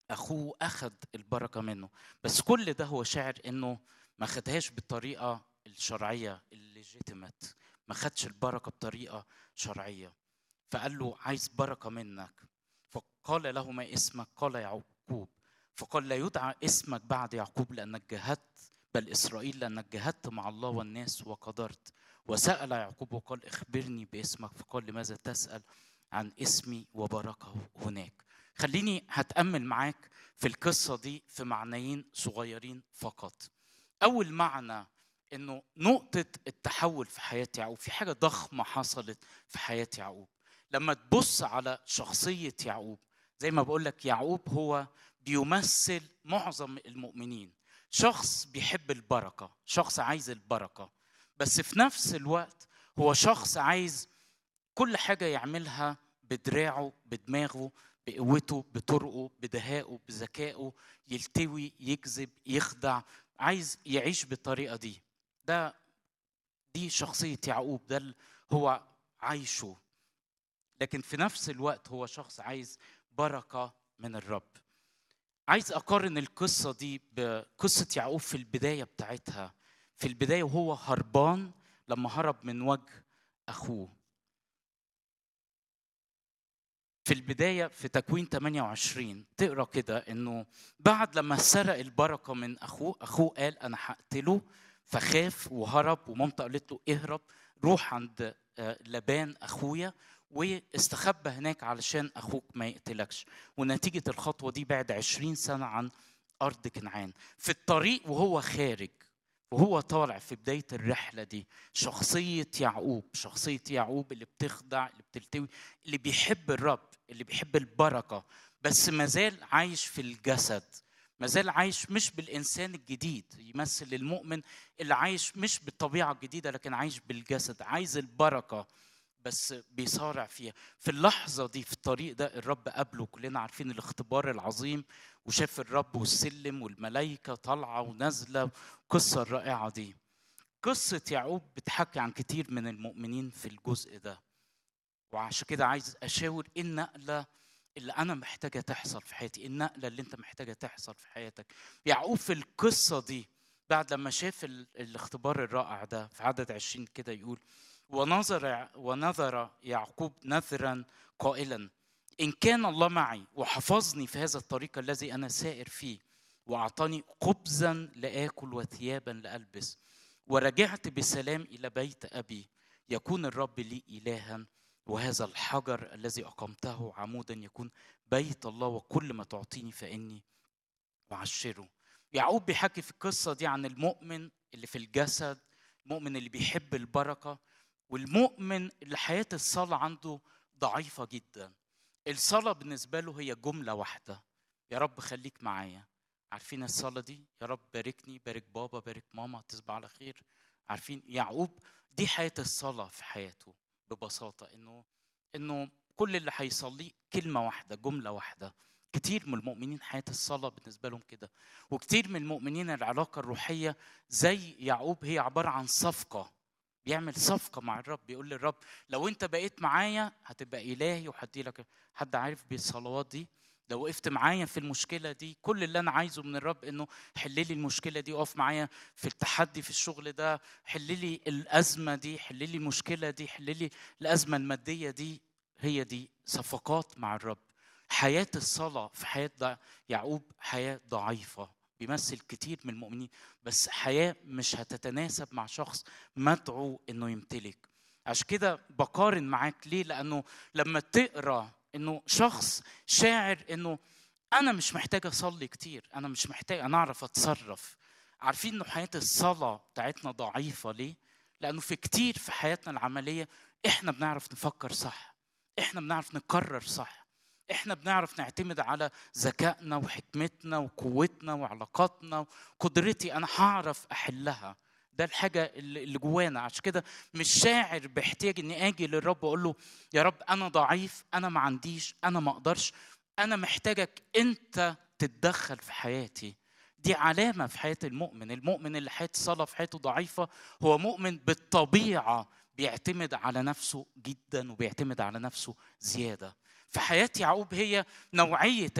اخوه اخذ البركه منه بس كل ده هو شاعر انه ما خدهاش بالطريقه الشرعيه الليجيتيمت ما خدش البركه بطريقه شرعيه فقال له عايز بركه منك فقال له ما اسمك قال يعقوب فقال لا يدعى اسمك بعد يعقوب لانك جاهدت بل اسرائيل لانك جاهدت مع الله والناس وقدرت وسال يعقوب وقال اخبرني باسمك فقال لماذا تسال عن اسمي وبركه هناك خليني هتامل معاك في القصه دي في معنيين صغيرين فقط اول معنى انه نقطه التحول في حياه يعقوب في حاجه ضخمه حصلت في حياه يعقوب لما تبص على شخصيه يعقوب زي ما بقول لك يعقوب هو بيمثل معظم المؤمنين شخص بيحب البركه شخص عايز البركه بس في نفس الوقت هو شخص عايز كل حاجه يعملها بدراعه بدماغه بقوته بطرقه بدهائه بذكائه يلتوي يكذب يخدع عايز يعيش بالطريقه دي ده دي شخصيه يعقوب ده اللي هو عايشه لكن في نفس الوقت هو شخص عايز بركه من الرب عايز اقارن القصه دي بقصه يعقوب في البدايه بتاعتها في البدايه وهو هربان لما هرب من وجه اخوه في البداية في تكوين 28 تقرا كده انه بعد لما سرق البركة من اخوه اخوه قال انا هقتله فخاف وهرب ومامته قالت له اهرب روح عند لبان اخويا واستخبى هناك علشان اخوك ما يقتلكش ونتيجة الخطوة دي بعد 20 سنة عن ارض كنعان في الطريق وهو خارج وهو طالع في بداية الرحلة دي شخصية يعقوب شخصية يعقوب اللي بتخدع اللي بتلتوي اللي بيحب الرب اللي بيحب البركة بس مازال عايش في الجسد مازال عايش مش بالإنسان الجديد يمثل المؤمن اللي عايش مش بالطبيعة الجديدة لكن عايش بالجسد عايز البركة بس بيصارع فيها في اللحظة دي في الطريق ده الرب قابله كلنا عارفين الاختبار العظيم وشاف الرب والسلم والملائكة طالعة ونازلة القصة الرائعة دي قصة يعقوب بتحكي عن كتير من المؤمنين في الجزء ده وعشان كده عايز أشاور إيه النقلة اللي أنا محتاجة تحصل في حياتي النقلة اللي أنت محتاجة تحصل في حياتك يعقوب في القصة دي بعد لما شاف الاختبار الرائع ده في عدد عشرين كده يقول ونظر ونظر يعقوب نذرا قائلا إن كان الله معي وحفظني في هذا الطريق الذي أنا سائر فيه وأعطاني خبزا لآكل وثيابا لألبس ورجعت بسلام إلى بيت أبي يكون الرب لي إلها وهذا الحجر الذي أقمته عمودا يكون بيت الله وكل ما تعطيني فإني أعشره يعقوب بيحكي في القصة دي عن المؤمن اللي في الجسد المؤمن اللي بيحب البركة والمؤمن اللي حياة الصلاة عنده ضعيفة جدا الصلاة بالنسبة له هي جملة واحدة يا رب خليك معايا عارفين الصلاة دي يا رب باركني بارك بابا بارك ماما تصبح على خير عارفين يعقوب دي حياة الصلاة في حياته ببساطة انه انه كل اللي هيصليه كلمة واحدة جملة واحدة كتير من المؤمنين حياة الصلاة بالنسبة لهم كده وكتير من المؤمنين العلاقة الروحية زي يعقوب هي عبارة عن صفقة بيعمل صفقة مع الرب بيقول للرب لو انت بقيت معايا هتبقى إلهي وهدي لك حد عارف بالصلوات دي لو وقفت معايا في المشكلة دي كل اللي أنا عايزه من الرب إنه حل لي المشكلة دي اقف معايا في التحدي في الشغل ده حل لي الأزمة دي حل لي المشكلة دي حل لي الأزمة المادية دي هي دي صفقات مع الرب حياة الصلاة في حياة يعقوب حياة ضعيفة بيمثل كتير من المؤمنين بس حياة مش هتتناسب مع شخص مدعو إنه يمتلك عشان كده بقارن معاك ليه لأنه لما تقرأ انه شخص شاعر انه انا مش محتاج اصلي كتير انا مش محتاج انا اعرف اتصرف عارفين انه حياه الصلاه بتاعتنا ضعيفه ليه لانه في كتير في حياتنا العمليه احنا بنعرف نفكر صح احنا بنعرف نقرر صح احنا بنعرف نعتمد على ذكائنا وحكمتنا وقوتنا وعلاقاتنا وقدرتي انا هعرف احلها ده الحاجة اللي جوانا عشان كده مش شاعر بيحتاج اني اجي للرب واقول له يا رب انا ضعيف انا ما عنديش انا ما اقدرش انا محتاجك انت تتدخل في حياتي دي علامة في حياة المؤمن المؤمن اللي حياة الصلاة في حياته ضعيفة هو مؤمن بالطبيعة بيعتمد على نفسه جدا وبيعتمد على نفسه زيادة فحياة يعقوب هي نوعية